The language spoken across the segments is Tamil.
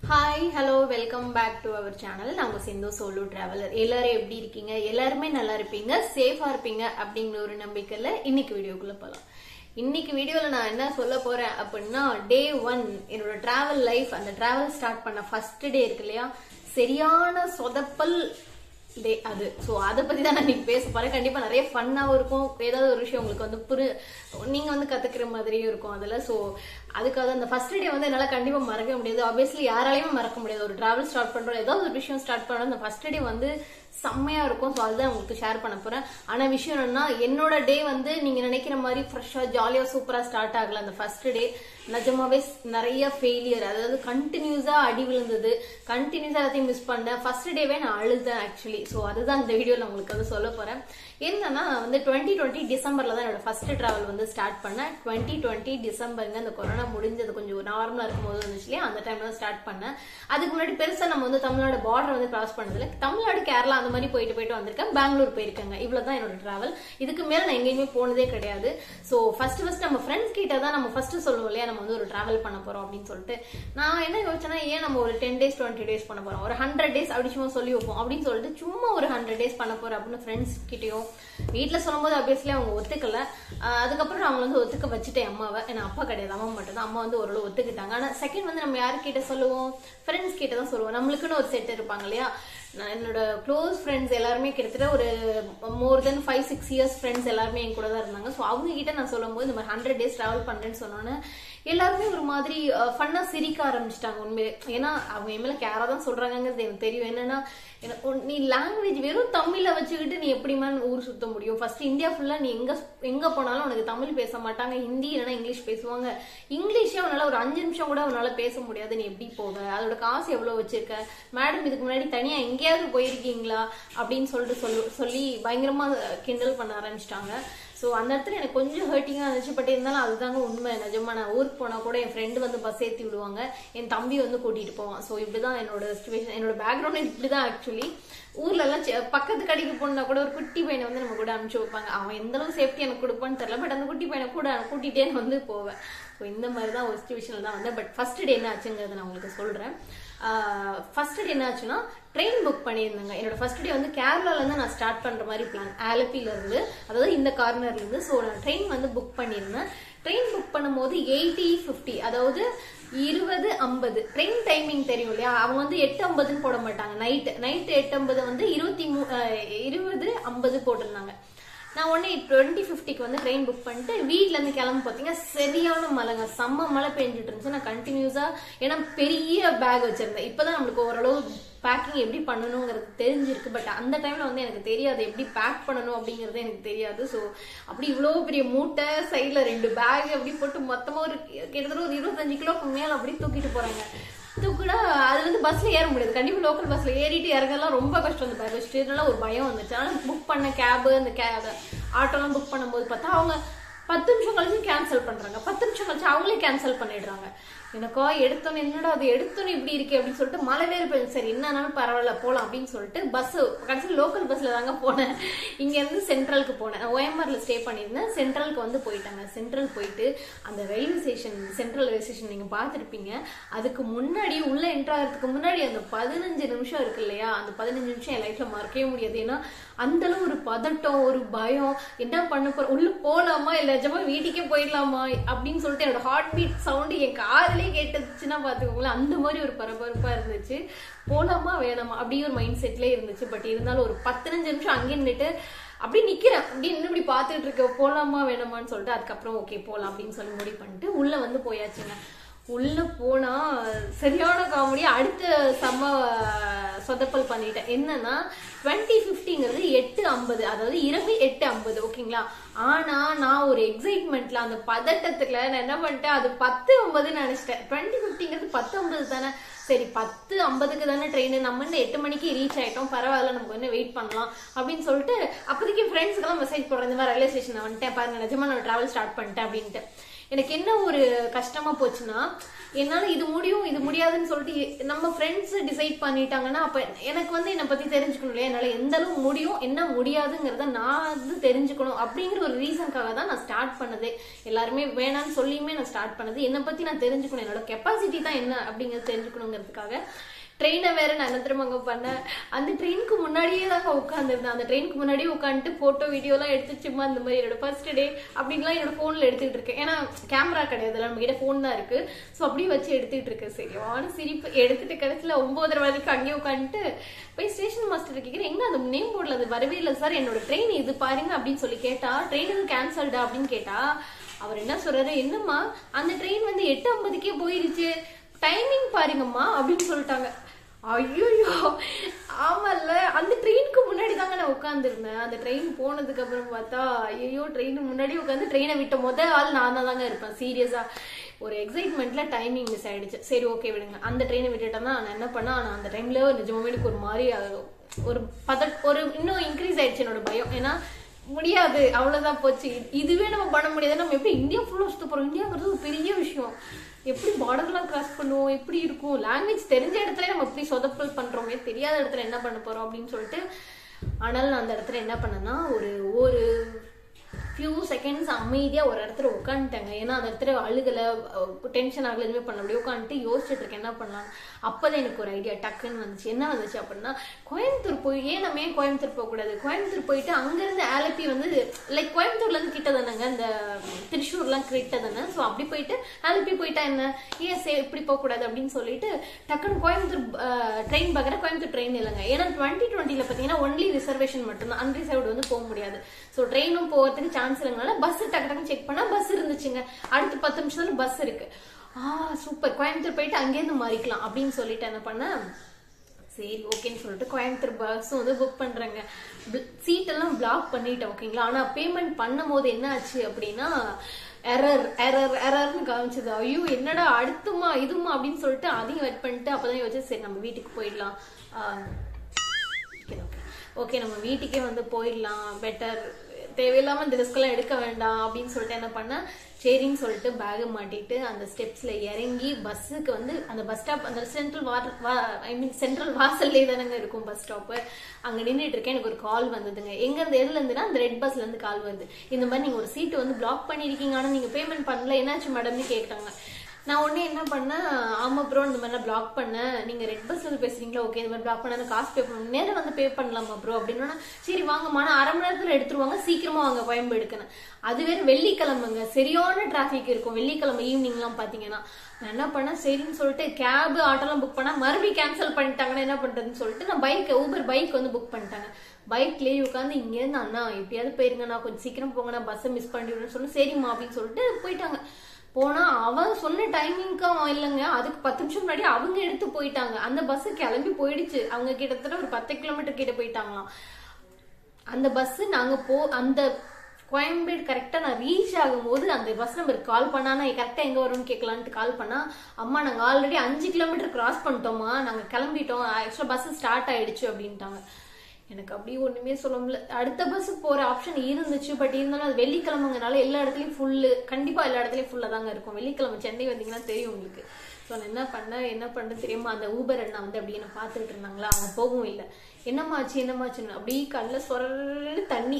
hi hello welcome back to our channel நாங்க சிந்து சோலோ டிராவலர் எல்லாரும் எப்படி இருக்கீங்க எல்லாருமே நல்லா இருப்பீங்க சேஃபா இருப்பீங்க அப்படிங்கிற ஒரு நம்பிக்கையில இன்னைக்கு வீடியோக்குள்ள போலாம் இன்னைக்கு வீடியோல நான் என்ன சொல்ல போறேன் அப்படின்னா டே ஒன் என்னோட டிராவல் லைஃப் அந்த டிராவல் ஸ்டார்ட் பண்ண ஃபர்ஸ்ட் டே இருக்கு இல்லையா சரியான சொதப்பல் டே அது ஸோ அதை பத்தி தான் நான் இன்னைக்கு பேச போறேன் கண்டிப்பா நிறைய ஃபன்னாகவும் இருக்கும் ஏதாவது ஒரு விஷயம் உங்களுக்கு வந்து புரு நீங்க வந்து கத்துக்கிற மாதிரியும் இருக்கும் அதுல ஸோ அதுக்காக அந்த ஃபர்ஸ்ட் டே வந்து என்னால கண்டிப்பா மறக்க முடியாது ஆப்வியஸ்லி யாராலையுமே மறக்க முடியாது ஒரு டிராவல் ஸ்டார்ட் பண்றோம் ஏதாவது ஒரு விஷயம் ஸ்டார்ட் பண்றோம் அந்த ஃபர்ஸ்ட் டே வந்து செம்மையா இருக்கும் ஸோ அதுதான் உங்களுக்கு ஷேர் பண்ண போறேன் ஆனா விஷயம் என்னன்னா என்னோட டே வந்து நீங்க நினைக்கிற மாதிரி ஃப்ரெஷ்ஷா ஜாலியா சூப்பரா ஸ்டார்ட் ஆகல அந்த ஃபர்ஸ்ட் டே நிஜமாவே நிறைய ஃபெயிலியர் அதாவது கண்டினியூஸா அடி விழுந்தது கண்டினியூஸா எல்லாத்தையும் மிஸ் பண்ணேன் ஃபர்ஸ்ட் டேவே நான் அழுதேன் ஆக்சுவலி ஸோ அதுதான் இந்த வீடியோல உங்களுக்கு வந்து சொல்ல போறேன் என்னன்னா நான் வந்து டுவெண்ட்டி டுவெண்ட்டி டிசம்பர்ல தான் என்னோட ஃபர்ஸ்ட் டிராவல் வந்து ஸ்டார்ட் பண்ணேன் டுவெண்ட்டி டுவெண்ட்டி டிசம்பருங்க அந்த கொரோனா முடிஞ்சது கொஞ்சம் நார்மலா இருக்கும்போது வந்துச்சு இல்லையா அந்த டைம்ல தான் ஸ்டார்ட் பண்ணேன் அதுக்கு முன்னாடி பெருசா நம்ம வந்து தமிழ்நாடு பார்டர் வந்து கிராஸ் பண்ணதில்ல தமிழ்நாடு கேரளா அந்த மாதிரி போயிட்டு போயிட்டு வந்திருக்கேன் பெங்களூர் போயிருக்கேங்க இவ்வளவுதான் என்னோட டிராவல் இதுக்கு மேல நான் எங்கேயுமே போனதே கிடையாது ஸோ ஃபர்ஸ்ட் ஃபர்ஸ்ட் நம்ம ஃப்ரெண்ட்ஸ் கிட்ட தான் நம்ம ஃபர்ஸ்ட் சொல்லுவோம் இல்லையா நம்ம வந்து ஒரு டிராவல் பண்ண போறோம் அப்படின்னு சொல்லிட்டு நான் என்ன யோசிச்சேன்னா ஏன் நம்ம ஒரு டென் டேஸ் டுவெண்ட்டி டேஸ் பண்ண போறோம் ஒரு ஹண்ட்ரட் டேஸ் அப்படி சும்மா சொல்லி வைப்போம் அப்படின்னு சொல்லிட்டு சும்மா ஒரு ஹண்ட்ரட் டேஸ் பண்ண போறோம் அப்படின்னு ஃப்ரெண்ட்ஸ் கிட்டயும் வீட்டுல சொல்லும்போது ஆப்வியஸ்லி அவங்க ஒத்துக்கல ஆஹ் அதுக்கப்புறம் நான் அவங்களை வந்து ஒத்துக்க வச்சுட்டேன் அம்மாவை ஏன்னா அப்பா கிடையாது அம்மா மட்டும் தான் அம்மா வந்து ஓரளவு ஒத்துக்கிட்டாங்க ஆனா செகண்ட் வந்து நம்ம யாருக்கிட்ட சொல்லுவோம் ஃப்ரெண்ட்ஸ் கிட்ட தான் சொல்லுவோம் நம்மளுக்குன்னு ஒரு செட் இருப்பாங்க இல்லையா நான் என்னோட க்ளோஸ் ஃப்ரெண்ட்ஸ் எல்லாருமே கிட்டத்தட்ட ஒரு more than five six years friends எல்லாருமே என் கூட தான் இருந்தாங்க ஸோ அவங்க கிட்ட நான் சொல்லும்போது இந்த மாதிரி ஹண்ட்ரட் டேஸ் டிராவல் பண்றேன்னு சொன்னோன்னே எல்லாருமே ஒரு மாதிரி ஃபன்னா சிரிக்க ஆரம்பிச்சிட்டாங்க உண்மையே ஏன்னா அவங்க என் மேல கேரா தான் சொல்றாங்கிறது எனக்கு தெரியும் என்னன்னா எனக்கு உன்- நீ லாங்குவேஜ் வெறும் தமிழ வச்சுக்கிட்டு நீ எப்படிமா ஊர் சுத்த முடியும் ஃபர்ஸ்ட் இந்தியா ஃபுல்லா நீ எங்க எங்க போனாலும் உனக்கு தமிழ் பேச மாட்டாங்க ஹிந்தி இல்லைன்னா இங்கிலீஷ் பேசுவாங்க இங்கிலீஷே அவனால ஒரு அஞ்சு நிமிஷம் கூட அவனால பேச முடியாது நீ எப்படி போவ அதோட காசு எவ்வளவு வச்சிருக்க மேடம் இதுக்கு முன்னாடி தனியா எங்கேயாவது போயிருக்கீங்களா அப்படின்னு சொல்லிட்டு சொல்லு சொல்லி பயங்கரமா கிண்டல் பண்ண ஆரம்பிச்சிட்டாங்க ஸோ அந்த இடத்துல எனக்கு கொஞ்சம் ஹர்ட்டிங்காக இருந்துச்சு பட் இருந்தாலும் அதுதாங்க உண்மை நிஜமா நான் ஊருக்கு போனால் கூட என் ஃப்ரெண்டு வந்து பஸ் ஏற்றி விடுவாங்க என் தம்பி வந்து கூட்டிகிட்டு போவான் ஸோ இப்படிதான் என்னோட சுச்சுவேஷன் என்னோட பேக்ரவுண்ட் இப்படி தான் ஆக்சுவலி ஊர்ல எல்லாம் சி- பக்கத்து கடைக்கு போனா கூட ஒரு குட்டி பையனை வந்து நம்ம கூட அனுப்பிச்சு வைப்பாங்க அவன் எந்த அளவு சேஃப்டி எனக்கு கொடுப்பான்னு தெரியல பட் அந்த குட்டி பையனை கூட கூட்டிகிட்டே வந்து போவேன் ஸோ இந்த மாதிரி தான் ஒரு சுச்சுவேஷனில் தான் வந்தேன் பட் ஃபர்ஸ்ட் டே என்ன ஆச்சுங்கிறத நான் உங்களுக்கு சொல்கிறேன் ஃபர்ஸ்ட் டே என்ன ஆச்சுன்னா ட்ரெயின் புக் பண்ணியிருந்தாங்க என்னோட ஃபர்ஸ்ட் டே வந்து கேரளால இருந்து நான் ஸ்டார்ட் பண்ற மாதிரி பிளான் ஆலப்பில இருந்து அதாவது இந்த கார்னர்ல இருந்து ஸோ நான் ட்ரெயின் வந்து புக் பண்ணியிருந்தேன் ட்ரெயின் புக் பண்ணும்போது எயிட்டி ஃபிஃப்டி அதாவது இருபது ஐம்பது ட்ரெயின் டைமிங் தெரியும் இல்லையா அவங்க வந்து எட்டு ஐம்பதுன்னு போட மாட்டாங்க நைட் நைட் எட்டு ஐம்பது வந்து இருபத்தி மூ அஹ், இருபது ஐம்பது போட்டிருந்தாங்க நான் உடனே டுவெண்ட்டி ஃபிஃப்டிக்கு வந்து ட்ரெயின் புக் பண்ணிட்டு வீட்ல இருந்து கிளம்பி பார்த்தீங்கன்னா சரியான மழைங்க செம்ம மழை பெஞ்சிட்டு இருந்துச்சு நான் கண்டினியூஸா ஏன்னா பெரிய பேக் வச்சிருந்தேன் இப்பதான் நம்மளுக்கு ஓரளவு பேக்கிங் எப்படி பண்ணணுங்கிறது தெரிஞ்சிருக்கு பட் அந்த டைம்ல வந்து எனக்கு தெரியாது எப்படி பேக் பண்ணணும் அப்படிங்கறது எனக்கு தெரியாது ஸோ அப்படி இவ்வளோ பெரிய மூட்டை சைட்ல ரெண்டு பேக் அப்படி போட்டு மொத்தமா ஒரு கிட்டத்தட்ட ஒரு இருபத்தஞ்சு கிலோக்கு மேல அப்படி தூக்கிட்டு போறாங்க தூக்குனா அது வந்து பஸ்ல ஏற முடியாது கண்டிப்பா லோக்கல் பஸ்ல ஏறிட்டு இறங்கலாம் ரொம்ப கஷ்டம் அந்த பேக் வச்சுட்டு இதனால ஒரு பயம் வந்துச்சு ஆனா புக் பண்ண கேபு அந்த கே ஆட்டோலாம் புக் பண்ணும்போது பார்த்தா அவங்க பத்து நிமிஷம் கழிச்சு கேன்சல் பண்றாங்க பத்து நிமிஷம் கழிச்சு அவங்களே கேன்சல் பண்ணிடுறாங்க எனக்கா எடுத்தோன்னு என்னடா அது எடுத்தோன்னு இப்படி இருக்கே அப்படின்னு சொல்லிட்டு மழை வேறு பெய்யுது சரி என்னன்னாலும் பரவாயில்ல போலாம் அப்படின்னு சொல்லிட்டு பஸ் கடைசியில் லோக்கல் பஸ்ல தாங்க போனேன் இங்க இருந்து சென்ட்ரலுக்கு போனேன் நான் ஓஎம்ஆர்ல ஸ்டே பண்ணியிருந்தேன் சென்ட்ரலுக்கு வந்து போயிட்டாங்க சென்ட்ரல் போயிட்டு அந்த railway station central railway station நீங்க பார்த்துருப்பீங்க அதுக்கு முன்னாடி உள்ள என்ட்ரு ஆகிறதுக்கு முன்னாடி அந்த பதினஞ்சு நிமிஷம் இருக்கு இல்லையா அந்த பதினஞ்சு நிமிஷம் என் லைஃப்ல மறக்கவே முடியாது ஏன்னா அந்த அளவு ஒரு பதட்டம் ஒரு பயம் என்ன பண்ண போற உள்ள போலாமா இல்ல நிஜமா வீட்டுக்கே போயிடலாமா அப்படின்னு சொல்லிட்டு என்னோட ஹார்ட் பீட் சவுண்ட் என் காதுலயே கேட்டுச்சுன்னா பாத்துக்கோங்களேன் அந்த மாதிரி ஒரு பரபரப்பா இருந்துச்சு போலாமா வேணாமா அப்படி ஒரு மைண்ட் செட்லயே இருந்துச்சு பட் இருந்தாலும் ஒரு பதினஞ்சு நிமிஷம் அங்கே நின்னுட்டு அப்படி நிக்கிறேன் அப்படி நின்று இப்படி பார்த்துட்டு இருக்க போலாமா வேணாமான்னு சொல்லிட்டு அதுக்கப்புறம் ஓகே போலாம் அப்படின்னு சொல்லி முடிவு பண்ணிட்டு உள்ள வந்து போயாச்சுங்க உள்ள போனா சரியான காமெடி அடுத்த செம்ம சொதப்பல் பண்ணிட்டேன் என்னன்னா டுவெண்ட்டி ஃபிஃப்டிங்கிறது எட்டு ஐம்பது அதாவது இரவு எட்டு ஐம்பது ஓகேங்களா ஆனா நான் ஒரு எக்ஸைட்மெண்ட்ல அந்த பதட்டத்துல நான் என்ன பண்ணிட்டேன் அது பத்து ஐம்பதுன்னு நினைச்சிட்டேன் டுவெண்ட்டி ஃபிஃப்டிங்கிறது பத்து ஐம்பது தானே சரி பத்து ஐம்பதுக்கு தானே ட்ரெயின் நம்ம வந்து எட்டு மணிக்கு ரீச் ஆயிட்டோம் பரவாயில்ல நமக்கு வந்து வெயிட் பண்ணலாம் அப்படின்னு சொல்லிட்டு அப்போதைக்கு ஃப்ரெண்ட்ஸ்க்கெல்லாம் மெசேஜ் போடுறேன் இந்த மாதிரி ரயில்வே ஸ்டேஷன் வந்துட்டேன் பாருங்க நிஜமா நான் டிராவல் ஸ்டார்ட் பண்ணிட்டேன் அப்படின்ட்டு எனக்கு என்ன ஒரு கஷ்டமா போச்சுன்னா என்னால இது முடியும் இது முடியாதுன்னு சொல்லிட்டு எ- நம்ம ஃப்ரெண்ட்ஸ் டிசைட் பண்ணிட்டாங்கன்னா அப்ப எனக்கு வந்து என்னை பத்தி தெரிஞ்சுக்கணும் இல்லையா என்னால எந்த அளவு முடியும் என்ன முடியாதுங்கிறத நான் வந்து தெரிஞ்சுக்கணும் அப்படிங்கிற ஒரு ரீசனுக்காக தான் நான் ஸ்டார்ட் பண்ணதே எல்லாருமே வேணாம்னு சொல்லியுமே நான் ஸ்டார்ட் பண்ணது என்னை பத்தி நான் தெரிஞ்சுக்கணும் என்னோட கெப்பாசிட்டி தான் என்ன அப்படிங்கறது தெரிஞ்சுக்கணுங்கிறதுக்காக ட்ரெயினை வேற நான் என்ன திரும்ப பண்ணேன் அந்த ட்ரெயினுக்கு முன்னாடியே தாங்க உட்காந்துருந்தேன் அந்த ட்ரெயினுக்கு முன்னாடியே உட்காந்துட்டு போட்டோ வீடியோலாம் எடுத்து சும்மா இந்த மாதிரி என்னோட ஃபர்ஸ்ட் டே அப்படின்லாம் என்னோட ஃபோனில் எடுத்துக்கிட்டு இருக்கேன் ஏன்னா கேமரா கிடையாது நம்ம கிட்ட ஃபோன் தான் இருக்கு ஸோ அப்படியே வச்சு எடுத்துக்கிட்டு இருக்கேன் சரி வான சிரிப்பு எடுத்துட்டு கடைசியில் ஒன்பதரை வரைக்கும் அங்கேயே உட்காந்துட்டு போய் ஸ்டேஷன் மாஸ்டர் கேட்குறேன் எங்க அந்த நேம் போர்டில் அது வரவே இல்லை சார் என்னோட ட்ரெயின் இது பாருங்க அப்படின்னு சொல்லி கேட்டா ட்ரெயின் கேன்சல்டா அப்படின்னு கேட்டா அவர் என்ன சொல்றாரு என்னம்மா அந்த ட்ரெயின் வந்து எட்டு ஐம்பதுக்கே போயிருச்சு டைமிங் பாருங்கம்மா அப்படின்னு சொல்லிட்டாங்க ஐயோ ஆமால்ல அந்த ட்ரெயினுக்கு முன்னாடி தாங்க நான் உட்காந்துருந்தேன் அந்த ட்ரெயின் போனதுக்கு அப்புறம் பார்த்தா ஐயோ ட்ரெயின் முன்னாடி உட்காந்து ட்ரெயினை விட்ட முத ஆள் நான் தான் தாங்க இருப்பேன் சீரியஸா ஒரு எக்ஸைட்மெண்ட்ல டைமிங் மிஸ் ஆயிடுச்சு சரி ஓகே விடுங்க அந்த ட்ரெயினை விட்டுட்டேன்னா நான் என்ன பண்ணா நான் அந்த டைம்ல நிஜமாவே எனக்கு ஒரு மாதிரி அஹ், ஒரு பத ஒரு இன்னும் இன்க்ரீஸ் ஆயிடுச்சு என்னோட பயம் ஏன்னா முடியாது அவ்வளவுதான் போச்சு இதுவே நம்ம பண்ண முடியாது நம்ம எப்படி இந்தியா ஃபுல்லா சுத்த போறோம் இந்தியாங்கிறது ஒரு பெரிய விஷயம் எப்படி பார்டர்லாம் கிராஸ் பண்ணுவோம் எப்படி இருக்கும் லாங்குவேஜ் தெரிஞ்ச இடத்துல நம்ம எப்படி சொதப்பல் பண்றோமே தெரியாத இடத்துல என்ன பண்ண போறோம் அப்படின்னு சொல்லிட்டு ஆனால் நான் அந்த இடத்துல என்ன பண்ணேன்னா ஒரு ஒரு ஃபியூ செகண்ட்ஸ் அமைதியா ஒரு இடத்துல உட்காந்துட்டேங்க ஏன்னா அந்த இடத்துல அழுகல டென்ஷன் ஆகல எதுவுமே பண்ண முடியும் உட்காந்துட்டு யோசிச்சுட்டு இருக்கேன் என்ன பண்ணலாம் அப்பதான் எனக்கு ஒரு ஐடியா டக்குன்னு வந்துச்சு என்ன வந்துச்சு அப்படின்னா கோயம்புத்தூர் போய் ஏன் நம்ம ஏன் கோயம்புத்தூர் போக கூடாது கோயம்புத்தூர் போயிட்டு அங்கிருந்து ஆலப்பி வந்து லைக் கோயம்புத்தூர்ல இருந்து கிட்ட தானேங்க இந்த திருச்சூர்லாம் கிட்ட தானே ஸோ அப்படி போயிட்டு ஆலப்பி போயிட்டா என்ன ஏன் சே இப்படி போக கூடாது அப்படின்னு சொல்லிட்டு டக்குன்னு கோயம்புத்தூர் ட்ரெயின் பார்க்குற கோயம்புத்தூர் ட்ரெயின் இல்லைங்க ஏன்னா டுவெண்ட்டி டுவெண்ட்டில பார்த்தீங்கன்னா ஒன்லி ரிசர்வேஷன் மட்டும்தான் அன்ரிசர்வ்டு வந்து போக முடியாது ஸோ ட்ரெயினும் போகிறதுக்கு சான்ஸ் இல்லைங்கனால பஸ் டக்கு டக்குன்னு செக் பண்ணா பஸ் இருந்துச்சுங்க அடுத்து பத்து நிமிஷத்துல பஸ் இருக்கு ஆ சூப்பர் கோயம்புத்தூர் போயிட்டு அங்கேருந்து மாறிக்கலாம் அப்படின்னு சொல்லிட்டு என்ன பண்ணேன் சரி ஓகேன்னு சொல்லிட்டு கோயம்புத்தூர் பஸ்ஸும் வந்து புக் பண்றேங்க சீட் எல்லாம் பிளாக் பண்ணிட்டேன் ஓகேங்களா ஆனா பேமெண்ட் பண்ணும் போது என்ன ஆச்சு அப்படின்னா எரர் எரர் எரர்னு காமிச்சது ஐயோ என்னடா அடுத்துமா இதுமா அப்படின்னு சொல்லிட்டு அதையும் வெட் பண்ணிட்டு அப்பதான் யோசிச்சு சரி நம்ம வீட்டுக்கு போயிடலாம் ஓகே ஓகே ஓகே நம்ம வீட்டுக்கே வந்து போயிடலாம் பெட்டர் தேவையில்லாம இந்த ரிஸ்க் எல்லாம் எடுக்க வேண்டாம் அப்படின்னு சொல்லிட்டு என்ன பண்ணேன் சரின்னு சொல்லிட்டு பேக் மாட்டிட்டு அந்த ஸ்டெப்ஸ்ல இறங்கி பஸ்ஸுக்கு வந்து அந்த பஸ் ஸ்டாப் அந்த சென்ட்ரல் ஐ மீன் சென்ட்ரல் வாசல்லே தானங்க இருக்கும் பஸ் ஸ்டாப்பு அங்க நின்றுட்டு இருக்கேன் எனக்கு ஒரு கால் வந்ததுங்க எங்க இருந்து எதுல இருந்துன்னா அந்த ரெட் பஸ்ல இருந்து கால் வருது இந்த மாதிரி நீங்க ஒரு சீட்டு வந்து பிளாக் பண்ணிருக்கீங்க ஆனா நீங்க பேமெண்ட் பண்ணல என்னாச்சு மேடம்னு கேட்டாங்க நான் உடனே என்ன பண்ணேன் ஆமா ப்ரோ இந்த மாதிரிலாம் பிளாக் பண்ணேன் நீங்க ரெட் பஸ்ல இருந்து பேசுறீங்களா ஓகே இந்த மாதிரி பிளாக் பண்ண காசு பே பண்ணணும் நேரம் வந்து பே பண்ணலாமா ப்ரோ அப்படின்னா சரி வாங்கம்மா நான் அரை மணி நேரத்துல எடுத்துருவாங்க சீக்கிரமா வாங்க கோயம்பு எடுக்கணும் அது வேற வெள்ளிக்கிழமைங்க சரியான டிராஃபிக் இருக்கும் வெள்ளிக்கிழமை ஈவினிங்லாம் பாத்தீங்கன்னா நான் என்ன பண்ணேன் சரின்னு சொல்லிட்டு கேப் ஆட்டோலாம் புக் பண்ணா மறுபடியும் கேன்சல் பண்ணிட்டாங்கன்னா என்ன பண்றதுன்னு சொல்லிட்டு நான் பைக் ஊபர் பைக் வந்து புக் பண்ணிட்டாங்க பைக்லயே உட்காந்து இங்க இருந்து அண்ணா எப்படியாவது போயிருங்க நான் கொஞ்சம் சீக்கிரம் போங்க நான் பஸ்ஸை மிஸ் பண்ணிடுவேன்னு சொல்லி சரிம்மா அப்படின்னு சொல்லிட்டு போயிட்டாங்க போனா அவன் சொன்ன டைமிங்க்கு அவன் இல்லைங்க அதுக்கு பத்து நிமிஷம் முன்னாடி அவங்க எடுத்து போயிட்டாங்க அந்த பஸ் கிளம்பி போயிடுச்சு அவங்க கிட்டத்தட்ட ஒரு பத்து கிலோமீட்டர் கிட்ட போயிட்டாங்களாம் அந்த பஸ் நாங்க போ அந்த கோயம்பேடு கரெக்டா நான் ரீச் ஆகும்போது அந்த பஸ் நம்பருக்கு கால் பண்ணா நான் கரெக்டா எங்க வரும்னு கேட்கலான்ட்டு கால் பண்ணா அம்மா நாங்க ஆல்ரெடி அஞ்சு கிலோமீட்டர் கிராஸ் பண்ணிட்டோமா நாங்க கிளம்பிட்டோம் ஆக்சுவலா பஸ் ஸ்டார்ட் ஆயிடுச்சு அப்படின்ட்டாங்க எனக்கு அப்படியே ஒண்ணுமே சொல்ல முடியல அடுத்த பஸ் போற ஆப்ஷன் இருந்துச்சு பட் இருந்தாலும் அது வெள்ளிக்கிழமைங்கனால எல்லா இடத்துலயும் ஃபுல்லு கண்டிப்பா எல்லா இடத்துலயும் ஃபுல்லா தாங்க இருக்கும் வெள்ளிக்கிழமை சென்னை வந்தீங்கன்னா தெரியும் உங்களுக்கு ஸோ நான் என்ன பண்ணேன் என்ன பண்ணேன் தெரியுமா அந்த ஊபர் அண்ணா வந்து அப்படியே என்ன பார்த்துக்கிட்டு இருந்தாங்களா அவங்க போகவும் இல்லை என்னமாச்சு என்னமாச்சுன்னு அப்படியே கல்ல சொரன்னு தண்ணி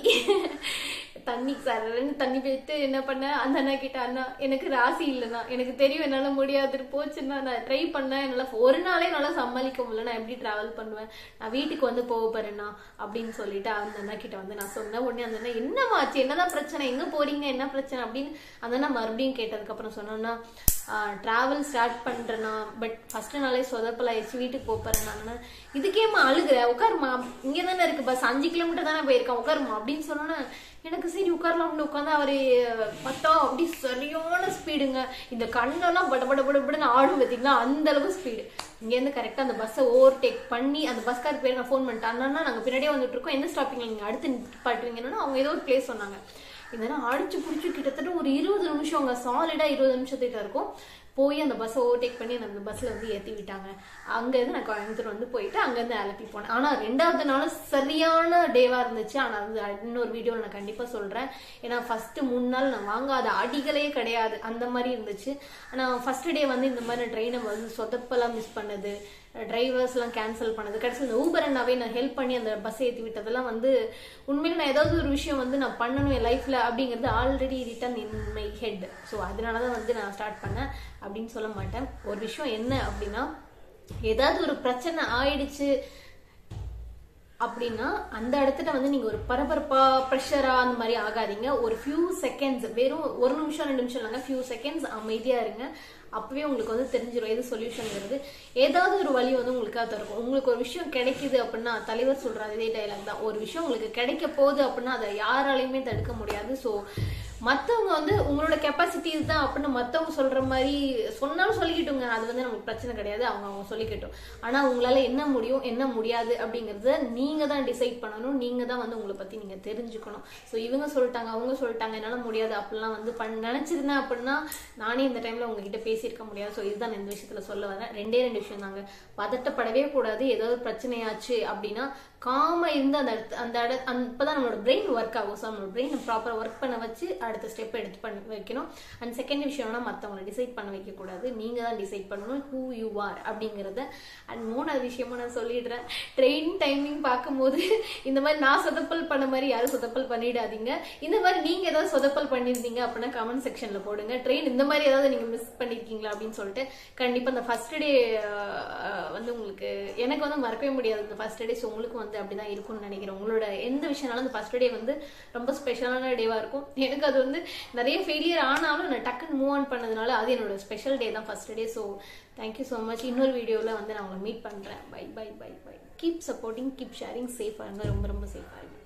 தண்ணி சரன்னு தண்ணி போயிட்டு என்ன பண்ணேன் அந்த அண்ணா கிட்ட அண்ணா எனக்கு ராசி இல்லைண்ணா எனக்கு தெரியும் என்னால முடியாது போச்சுன்னா நான் ட்ரை பண்ணேன் என்னால ஒரு நாளே என்னால சமாளிக்க முடியல நான் எப்படி டிராவல் பண்ணுவேன் நான் வீட்டுக்கு வந்து போக போறேன்னா அப்படின்னு சொல்லிட்டு அந்த அண்ணா கிட்ட வந்து நான் சொன்னேன் உடனே அந்த அண்ணா என்னமாச்சு என்னதான் பிரச்சனை எங்க போறீங்க என்ன பிரச்சனை அப்படின்னு அந்த அண்ணா மறுபடியும் கேட்டதுக்கு அப்புறம் சொன்னோன்னா டிராவல் ஸ்டார்ட் பண்றேன்னா பட் ஃபர்ஸ்ட் நாளே சொதப்பல் ஆயிடுச்சு வீட்டுக்கு போறேன் நான் இதுக்கேமா அழுகுற உட்காருமா இங்க தானே இருக்கு பஸ் அஞ்சு கிலோமீட்டர் தானே போயிருக்கான் உட்காருமா அப்படின்னு சொன்னோன்னா எனக்கு சரி உட்காரலாம்னு உட்காந்து அவரு பார்த்தா அப்படி சரியான ஸ்பீடுங்க இந்த கண்ணெல்லாம் பட பட பட படன்னு ஆடும் பார்த்தீங்களா அந்த அளவு ஸ்பீடு இங்கேருந்து கரெக்டாக அந்த பஸ்ஸை ஓவர் டேக் பண்ணி அந்த பஸ்கார் பேர் நான் ஃபோன் பண்ணிட்டேன் அண்ணா நாங்கள் பின்னாடியே வந்துட்டு இருக்கோம் எந்த ஸ்டாப்பிங்ல நீங்கள் அடுத்து நிப்பாட்டுவீங்கன்னா அவங்க ஏதோ ஒரு பிளேஸ் சொன்னாங்க இதெல்லாம் அடிச்சு பிடிச்சி கிட்டத்தட்ட ஒரு இருபது நிமிஷம் சாலிடா இருபது நிமிஷத்துக்கிட்ட இருக்கும் போய் அந்த பஸ்ஸை ஓவர்டேக் பண்ணி என்னை அந்த பஸ்ஸில் வந்து ஏற்றி விட்டாங்க அங்கேருந்து நான் கோயம்புத்தூர் வந்து போயிட்டு அங்கேருந்து ஆலப்பி போனேன் ஆனால் ரெண்டாவது நாளும் சரியான டேவாக இருந்துச்சு ஆனால் அது இன்னொரு வீடியோவில் நான் கண்டிப்பாக சொல்கிறேன் ஏன்னா ஃபஸ்ட்டு மூணு நாள் நான் வாங்காத அடிகளே கிடையாது அந்த மாதிரி இருந்துச்சு ஆனால் ஃபர்ஸ்ட் டே வந்து இந்த மாதிரி ட்ரெயினை வந்து சொதப்பெல்லாம் மிஸ் பண்ணது டிரைவர்ஸ்லாம் கேன்சல் பண்ணது கடைசி இந்த ஊபர் அண்ணாவே நான் ஹெல்ப் பண்ணி அந்த பஸ் ஏற்றி விட்டதெல்லாம் வந்து உண்மையில நான் ஏதாவது ஒரு விஷயம் வந்து நான் பண்ணணும் என் லைஃப்ல அப்படிங்கிறது already written in my head so அதனால தான் வந்து நான் ஸ்டார்ட் பண்ணேன் அப்படின்னு சொல்ல மாட்டேன் ஒரு விஷயம் என்ன அப்படின்னா ஏதாவது ஒரு பிரச்சனை ஆயிடுச்சு அப்படின்னா அந்த இடத்துல வந்து நீங்க ஒரு பரபரப்பா ப்ரெஷரா அந்த மாதிரி ஆகாதீங்க ஒரு ஃபியூ செகண்ட்ஸ் வெறும் ஒரு நிமிஷம் ரெண்டு நிமிஷம் இல்லைங்க ஃபியூ செகண்ட்ஸ் அமைதியா இருங்க அப்பவே உங்களுக்கு வந்து தெரிஞ்சிடும் எது சொல்யூஷன்ங்கிறது ஏதாவது ஒரு வழி வந்து உங்களுக்காக தருக்கும் உங்களுக்கு ஒரு விஷயம் கிடைக்குது அப்படின்னா தலைவர் சொல்றாரு இதே டைலாக் தான் ஒரு விஷயம் உங்களுக்கு கிடைக்க போகுது அப்படின்னா அதை யாராலையுமே தடுக்க முடியாது ஸோ மற்றவங்க வந்து உங்களோட கெப்பாசிட்டி இதுதான் அப்படின்னு மற்றவங்க சொல்ற மாதிரி சொன்னாலும் சொல்லிக்கிட்டுங்க அது வந்து நமக்கு பிரச்சனை கிடையாது அவங்க அவங்க சொல்லிக்கிட்டோம் ஆனா உங்களால என்ன முடியும் என்ன முடியாது அப்படிங்கறத நீங்க தான் டிசைட் பண்ணணும் நீங்க தான் வந்து உங்களை பத்தி நீங்க தெரிஞ்சுக்கணும் ஸோ இவங்க சொல்லிட்டாங்க அவங்க சொல்லிட்டாங்க என்னால முடியாது அப்படிலாம் வந்து பண்ண நினைச்சிருந்தேன் அப்படின்னா நானே இந்த டைம்ல உங்ககிட்ட பேசியிருக்க முடியாது ஸோ இதுதான் நான் இந்த விஷயத்துல சொல்ல வரேன் ரெண்டே ரெண்டு விஷயம் தாங்க பதட்டப்படவே கூடாது ஏதாவது பிரச்சனையாச்சு அப்படின்னா காம இருந்து அந்த இடத்து அந்த இட அப்பதான் நம்மளோட பிரெயின் ஒர்க் ஆகும் ஸோ நம்மளோட பிரெயின் ப்ராப்பராக ஒர்க் பண்ண வச்சு அடுத்த ஸ்டெப் எடுத்து பண்ணி வைக்கணும் அண்ட் செகண்ட் விஷயம்னா மற்றவங்களை டிசைட் பண்ண வைக்க கூடாது நீங்க தான் டிசைட் பண்ணணும் ஹூ யூ ஆர் அப்படிங்கிறத அண்ட் மூணாவது விஷயமும் நான் சொல்லிடுறேன் ட்ரெயின் டைமிங் பார்க்கும்போது இந்த மாதிரி நான் சொதப்பல் பண்ண மாதிரி யாரும் சொதப்பல் பண்ணிடாதீங்க இந்த மாதிரி நீங்க ஏதாவது சொதப்பல் பண்ணியிருந்தீங்க அப்படின்னா கமெண்ட் செக்ஷன்ல போடுங்க ட்ரெயின் இந்த மாதிரி ஏதாவது நீங்க மிஸ் பண்ணிருக்கீங்களா அப்படின்னு சொல்லிட்டு கண்டிப்பா இந்த ஃபர்ஸ்ட் டே வந்து உங்களுக்கு எனக்கு வந்து மறக்கவே முடியாது இந்த ஃபர்ஸ்ட் டே ஸோ உங்களுக்கு வந்து அப்படிதான் இருக்கும்னு நினைக்கிறேன் உங்களோட எந்த விஷயம்னாலும் இந்த ஃபர்ஸ்ட் டே வந்து ரொம்ப ஸ்பெஷலான டேவா இருக்கும் எனக்கு அது வந்து நிறைய ஃபெயிலியர் ஆனாலும் நான் டக்குன்னு மூவ் ஆன் பண்ணதுனால அது என்னோட ஸ்பெஷல் டே தான் first day so thank you so much இன்னொரு வீடியோவில் வந்து நான் உங்களை மீட் பண்ணுறேன் bye bye bye bye keep supporting keep sharing சேஃபாக இருங்க ரொம்ப ரொம்ப சேஃபாக இருங்க